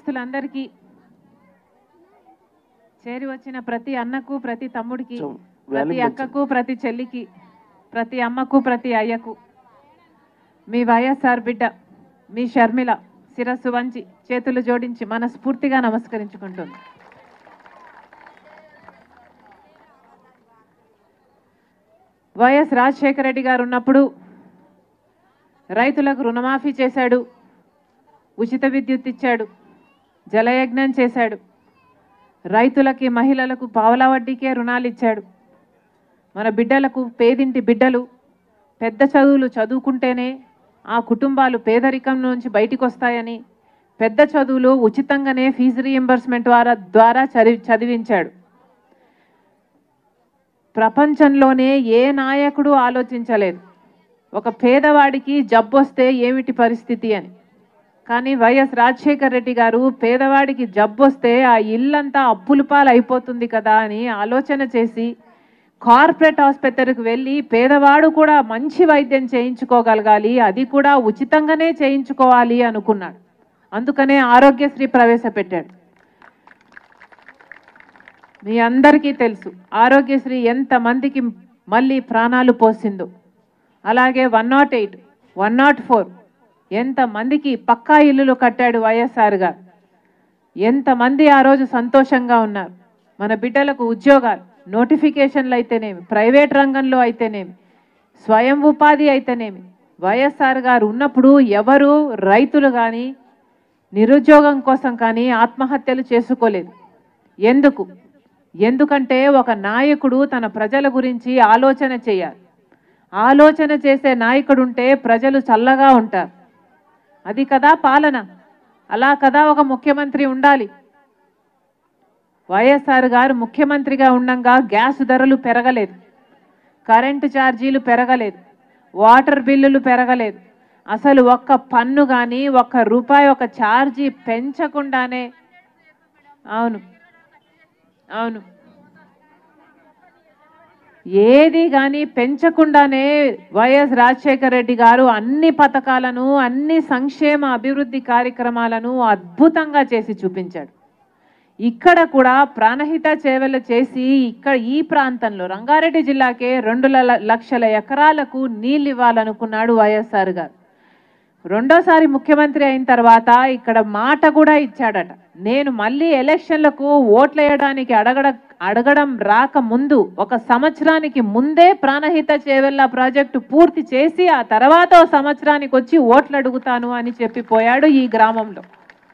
గ్రామస్తులందరికీ చేరి వచ్చిన ప్రతి అన్నకు ప్రతి తమ్ముడికి So, ప్రతి value అక్కకు ప్రతి చెల్లికి ప్రతి అమ్మకు ప్రతి అయ్యకు మీ వైఎస్ఆర్ బిడ్డ మీ షర్మిల శిరస్సు వంచి చేతులు జోడించి మనస్ఫూర్తిగా నమస్కరించుకుంటుంది వైఎస్ రాజశేఖర రెడ్డి గారు ఉన్నప్పుడు రైతులకు రుణమాఫీ చేశాడు ఉచిత విద్యుత్ ఇచ్చాడు జలయజ్ఞం చేశాడు రైతులకి మహిళలకు పావలా వడ్డీకే రుణాలు ఇచ్చాడు మన బిడ్డలకు పేదింటి బిడ్డలు పెద్ద చదువులు చదువుకుంటేనే ఆ కుటుంబాలు పేదరికం నుంచి బయటికి వస్తాయని పెద్ద చదువులు ఉచితంగానే ఫీజు రీఎంబర్స్మెంట్ ద్వారా ద్వారా చదివి చదివించాడు ప్రపంచంలోనే ఏ నాయకుడు ఆలోచించలేదు ఒక పేదవాడికి జబ్బు వస్తే ఏమిటి పరిస్థితి అని కానీ వైఎస్ రాజశేఖర్ రెడ్డి గారు పేదవాడికి జబ్బు వస్తే ఆ ఇల్లంతా అప్పుల పాలు అయిపోతుంది కదా అని ఆలోచన చేసి కార్పొరేట్ ఆసుపత్రికి వెళ్ళి పేదవాడు కూడా మంచి వైద్యం చేయించుకోగలగాలి అది కూడా ఉచితంగానే చేయించుకోవాలి అనుకున్నాడు అందుకనే ఆరోగ్యశ్రీ ప్రవేశపెట్టాడు మీ అందరికీ తెలుసు ఆరోగ్యశ్రీ ఎంతమందికి మళ్ళీ ప్రాణాలు పోసిందో అలాగే one nought eight one nought four ఎంతమందికి పక్కా ఇల్లులు కట్టాడు వైఎస్ఆర్ గారు ఎంతమంది ఆ రోజు సంతోషంగా ఉన్నారు మన బిడ్డలకు ఉద్యోగాలు నోటిఫికేషన్లు అయితేనేమి ప్రైవేట్ రంగంలో అయితేనేమి స్వయం ఉపాధి అయితేనేమి వైఎస్ఆర్ గారు ఉన్నప్పుడు ఎవరు రైతులు కానీ నిరుద్యోగం కోసం కానీ ఆత్మహత్యలు చేసుకోలేదు ఎందుకు ఎందుకంటే ఒక నాయకుడు తన ప్రజల గురించి ఆలోచన చేయాలి ఆలోచన చేసే నాయకుడు ఉంటే ప్రజలు చల్లగా ఉంటారు అది కదా పాలన అలా కదా ఒక ముఖ్యమంత్రి ఉండాలి వైఎస్ఆర్ గారు ముఖ్యమంత్రిగా ఉండంగా గ్యాస్ ధరలు పెరగలేదు కరెంటు ఛార్జీలు పెరగలేదు వాటర్ బిల్లులు పెరగలేదు అసలు ఒక్క పన్ను కానీ ఒక్క రూపాయి ఒక ఛార్జీ పెంచకుండానే అవును అవును ఏది కానీ పెంచకుండానే వైఎస్ రాజశేఖర రెడ్డి గారు అన్ని పథకాలను అన్ని సంక్షేమ అభివృద్ధి కార్యక్రమాలను అద్భుతంగా చేసి చూపించాడు ఇక్కడ కూడా ప్రాణహిత చేవెల చేసి ఇక్కడ ఈ ప్రాంతంలో రంగారెడ్డి జిల్లాకే రెండు ల- లక్షల ఎకరాలకు నీళ్ళు ఇవ్వాలనుకున్నాడు వైఎస్ఆర్ గారు రెండోసారి ముఖ్యమంత్రి అయిన తర్వాత ఇక్కడ మాట కూడా ఇచ్చాడట నేను మళ్ళీ ఎలక్షన్లకు ఓట్లు వేయడానికి అడగడ అడగడం రాక ముందు ఒక సంవత్సరానికి ముందే ప్రాణహిత చేవెళ్ళ ప్రాజెక్టు పూర్తి చేసి ఆ తర్వాత ఓ సంవత్సరానికి వచ్చి ఓట్లు అడుగుతాను అని చెప్పిపోయాడు ఈ గ్రామంలో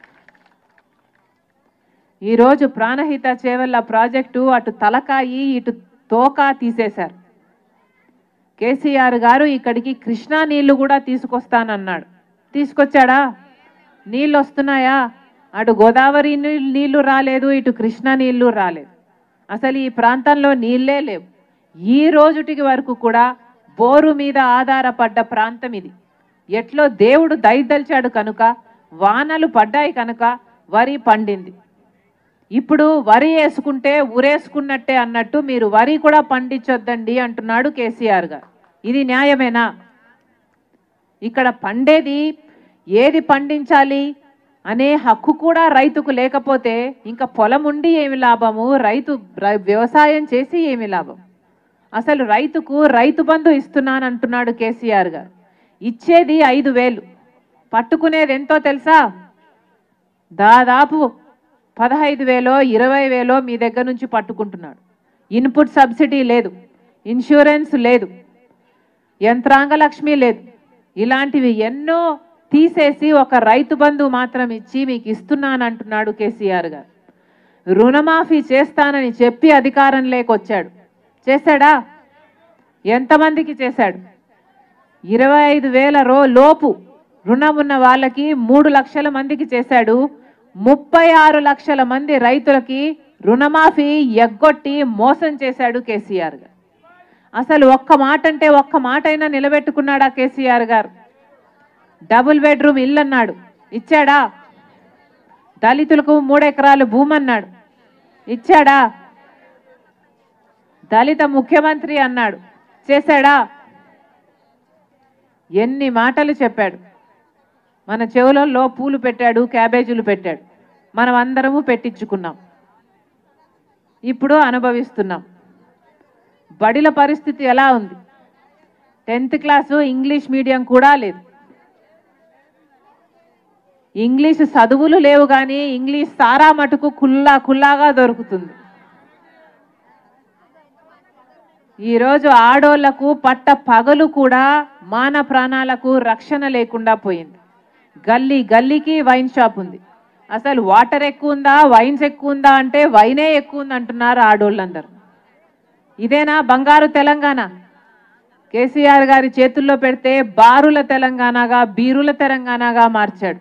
ఈరోజు ప్రాణహిత చేవెళ్ళ ప్రాజెక్టు అటు తలకాయి ఇటు తోక తీసేశారు కేసీఆర్ గారు ఇక్కడికి కృష్ణా నీళ్లు కూడా తీసుకొస్తానన్నాడు తీసుకొచ్చాడా నీళ్ళు వస్తున్నాయా అటు గోదావరి నీ- నీళ్లు రాలేదు ఇటు కృష్ణా నీళ్లు రాలేదు అసలు ఈ ప్రాంతంలో నీళ్ళే లేవు ఈ రోజుటికి వరకు కూడా బోరు మీద ఆధారపడ్డ ప్రాంతం ఇది ఎట్లో దేవుడు దయదల్చాడు కనుక వానలు పడ్డాయి కనుక వరి పండింది ఇప్పుడు వరి వేసుకుంటే ఊరేసుకున్నట్టే అన్నట్టు మీరు వరి కూడా పండించొద్దండి అంటున్నాడు కేసీఆర్ గారు ఇది న్యాయమేనా ఇక్కడ పండేది ఏది పండించాలి అనే హక్కు కూడా రైతుకు లేకపోతే ఇంకా పొలం ఉండి ఏమి లాభము రైతు రై- వ్యవసాయం చేసి ఏమి లాభం అసలు రైతుకు రైతు బంధు ఇస్తున్నానంటున్నాడు కేసీఆర్ గారు ఇచ్చేది ఐదు వేలు పట్టుకునేది ఎంతో తెలుసా దాదాపు పదహైదు వేలో ఇరవై వేలో మీ దగ్గర నుంచి పట్టుకుంటున్నాడు ఇన్పుట్ సబ్సిడీ లేదు ఇన్సూరెన్స్ లేదు యంత్రాంగ లక్ష్మి లేదు ఇలాంటివి ఎన్నో తీసేసి ఒక రైతు బంధు మాత్రం ఇచ్చి మీకు ఇస్తున్నానంటున్నాడు కేసీఆర్ గారు రుణమాఫీ చేస్తానని చెప్పి అధికారం లేకొచ్చాడు చేశాడా ఎంతమందికి చేశాడు ఇరవై ఐదు వేల రో లోపు రుణం ఉన్న వాళ్ళకి మూడు లక్షల మందికి చేశాడు ముప్పై ఆరు లక్షల మంది రైతులకి రుణమాఫీ ఎగ్గొట్టి మోసం చేశాడు కేసీఆర్ గారు అసలు ఒక్క మాట అంటే ఒక్క మాట అయినా నిలబెట్టుకున్నాడా కేసీఆర్ గారు డబుల్ బెడ్రూమ్ ఇల్లు అన్నాడు ఇచ్చాడా దళితులకు మూడు ఎకరాలు భూమి అన్నాడు ఇచ్చాడా దళిత ముఖ్యమంత్రి అన్నాడు చేశాడా ఎన్ని మాటలు చెప్పాడు మన చెవులలో పూలు పెట్టాడు క్యాబేజీలు పెట్టాడు మనం అందరము పెట్టించుకున్నాం ఇప్పుడు అనుభవిస్తున్నాం బడిల పరిస్థితి ఎలా ఉంది టెన్త్ క్లాసు ఇంగ్లీష్ మీడియం కూడా లేదు ఇంగ్లీష్ చదువులు లేవు కానీ ఇంగ్లీష్ సారా మటుకు కుల్లా కుల్లాగా దొరుకుతుంది ఈరోజు ఆడోళ్లకు పట్ట పగలు కూడా మాన ప్రాణాలకు రక్షణ లేకుండా పోయింది గల్లీ గల్లీకి వైన్ షాప్ ఉంది అసలు వాటర్ ఎక్కువ ఉందా వైన్స్ ఎక్కువ ఉందా అంటే వైనే ఎక్కువ ఉంది అంటున్నారు ఆడోళ్ళందరూ ఇదేనా బంగారు తెలంగాణ కేసీఆర్ గారి చేతుల్లో పెడితే బారుల తెలంగాణగా బీరుల తెలంగాణగా మార్చాడు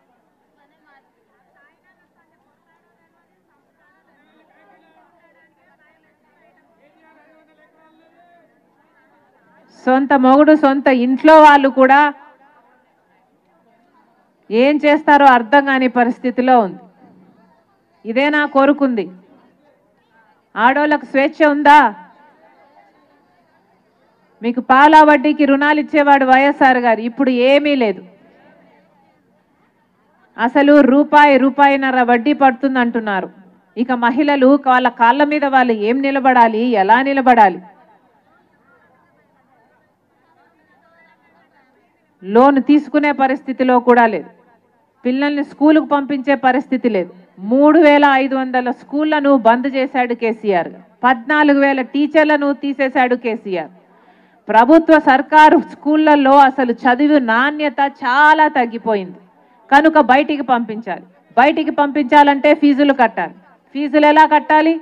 సొంత మొగుడు సొంత ఇంట్లో వాళ్ళు కూడా ఏం చేస్తారో అర్థం కాని పరిస్థితిలో ఉంది ఇదేనా కోరుకుంది ఆడోళ్ళకు స్వేచ్ఛ ఉందా మీకు పాల వడ్డీకి రుణాలు ఇచ్చేవాడు వైఎస్ఆర్ గారు ఇప్పుడు ఏమీ లేదు అసలు రూపాయి రూపాయిన్నర వడ్డీ పడుతుంది అంటున్నారు ఇక మహిళలు వాళ్ళ కాళ్ళ మీద వాళ్ళు ఏం నిలబడాలి ఎలా నిలబడాలి లోన్ తీసుకునే పరిస్థితిలో కూడా లేదు పిల్లల్ని స్కూలుకు పంపించే పరిస్థితి లేదు మూడు వేల ఐదు వందల స్కూళ్లను బంద్ చేశాడు కేసీఆర్ పద్నాలుగు వేల టీచర్లను తీసేశాడు కేసీఆర్ ప్రభుత్వ సర్కారు స్కూళ్ళల్లో అసలు చదువు నాణ్యత చాలా తగ్గిపోయింది కనుక బయటికి పంపించాలి బయటికి పంపించాలంటే ఫీజులు కట్టాలి ఫీజులు ఎలా కట్టాలి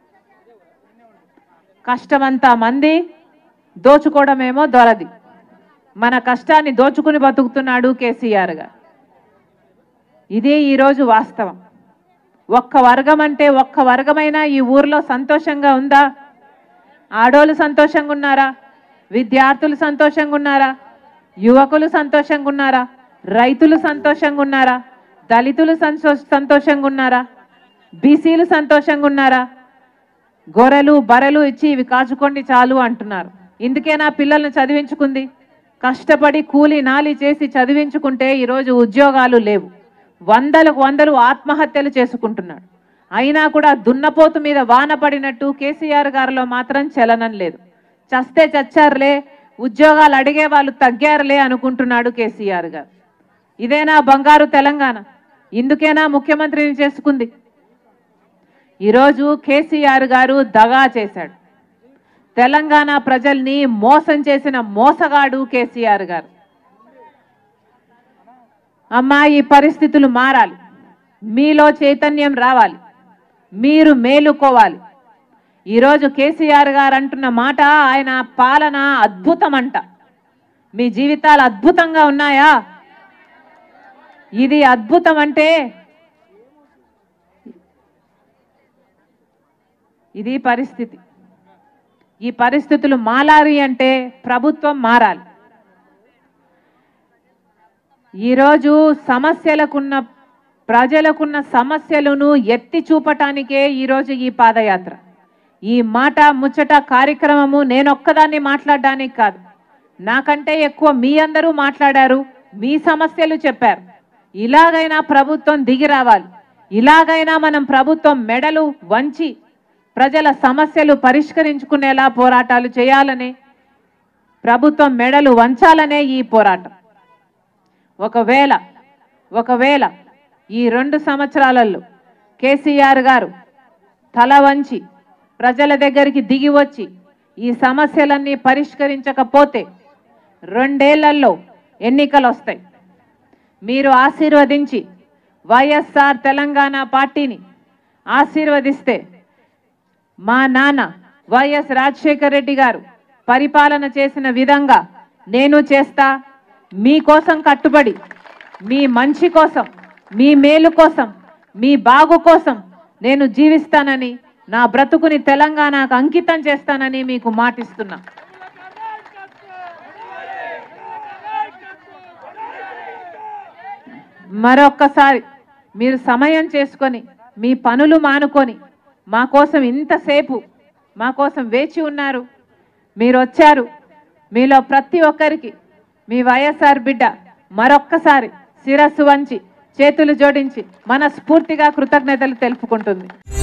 కష్టమంతా మంది దోచుకోవడమేమో దొరది మన కష్టాన్ని దోచుకుని బతుకుతున్నాడు కేసీఆర్ గారు ఇదే ఈరోజు వాస్తవం ఒక్క వర్గం అంటే ఒక్క వర్గమైనా ఈ ఊర్లో సంతోషంగా ఉందా ఆడోళ్ళు సంతోషంగా ఉన్నారా విద్యార్థులు సంతోషంగా ఉన్నారా యువకులు సంతోషంగా ఉన్నారా రైతులు సంతోషంగా ఉన్నారా దళితులు సంతో సంతోషంగా ఉన్నారా బీసీలు సంతోషంగా ఉన్నారా గొర్రెలు బర్రెలు ఇచ్చి ఇవి కాచుకోండి చాలు అంటున్నారు ఇందుకేనా పిల్లల్ని చదివించుకుంది కష్టపడి కూలి నాలి చేసి చదివించుకుంటే ఈరోజు ఉద్యోగాలు లేవు వందలకు వందలు ఆత్మహత్యలు చేసుకుంటున్నాడు అయినా కూడా దున్నపోతు మీద వాన పడినట్టు కేసీఆర్ గారిలో మాత్రం చలనం లేదు చస్తే చచ్చారులే ఉద్యోగాలు అడిగే వాళ్ళు తగ్గారులే అనుకుంటున్నాడు కేసీఆర్ గారు ఇదేనా బంగారు తెలంగాణ ఇందుకేనా ముఖ్యమంత్రిని చేసుకుంది ఈరోజు కేసీఆర్ గారు దగా చేశాడు తెలంగాణ ప్రజల్ని మోసం చేసిన మోసగాడు కేసీఆర్ గారు అమ్మా ఈ పరిస్థితులు మారాలి మీలో చైతన్యం రావాలి మీరు మేలుకోవాలి ఈరోజు కేసీఆర్ గారు అంటున్న మాట ఆయన పాలన అద్భుతం అంట మీ జీవితాలు అద్భుతంగా ఉన్నాయా ఇది అద్భుతం అంటే ఇది పరిస్థితి ఈ పరిస్థితులు మారాలి అంటే ప్రభుత్వం మారాలి ఈరోజు సమస్యలకున్న ప్రజలకున్న సమస్యలను ఎత్తి చూపటానికే ఈరోజు ఈ పాదయాత్ర ఈ మాట ముచ్చట కార్యక్రమము నేనొక్కదాన్ని మాట్లాడడానికి కాదు నాకంటే ఎక్కువ మీ అందరూ మాట్లాడారు మీ సమస్యలు చెప్పారు ఇలాగైనా ప్రభుత్వం దిగి రావాలి ఇలాగైనా మనం ప్రభుత్వం మెడలు వంచి ప్రజల సమస్యలు పరిష్కరించుకునేలా పోరాటాలు చేయాలని ప్రభుత్వం మెడలు వంచాలనే ఈ పోరాటం ఒకవేళ ఒకవేళ ఈ రెండు సంవత్సరాలలో కేసీఆర్ గారు తల వంచి ప్రజల దగ్గరికి దిగి వచ్చి ఈ సమస్యలన్నీ పరిష్కరించకపోతే రెండేళ్లలో ఎన్నికలు వస్తాయి మీరు ఆశీర్వదించి వైఎస్ఆర్ తెలంగాణ పార్టీని ఆశీర్వదిస్తే మా నాన్న వైఎస్ రాజశేఖర్ రెడ్డి గారు పరిపాలన చేసిన విధంగా నేను చేస్తా మీకోసం కట్టుబడి మీ మంచి కోసం మీ మేలు కోసం మీ బాగు కోసం నేను జీవిస్తానని నా బ్రతుకుని తెలంగాణకు అంకితం చేస్తానని మీకు మాటిస్తున్నా మరొక్కసారి మీరు సమయం చేసుకొని మీ పనులు మానుకొని మా కోసం ఇంతసేపు మా కోసం వేచి ఉన్నారు మీరు వచ్చారు మీలో ప్రతి ఒక్కరికి మీ వైఎస్ఆర్ బిడ్డ మరొక్కసారి శిరస్సు వంచి చేతులు జోడించి మనస్ఫూర్తిగా కృతజ్ఞతలు తెలుపుకుంటుంది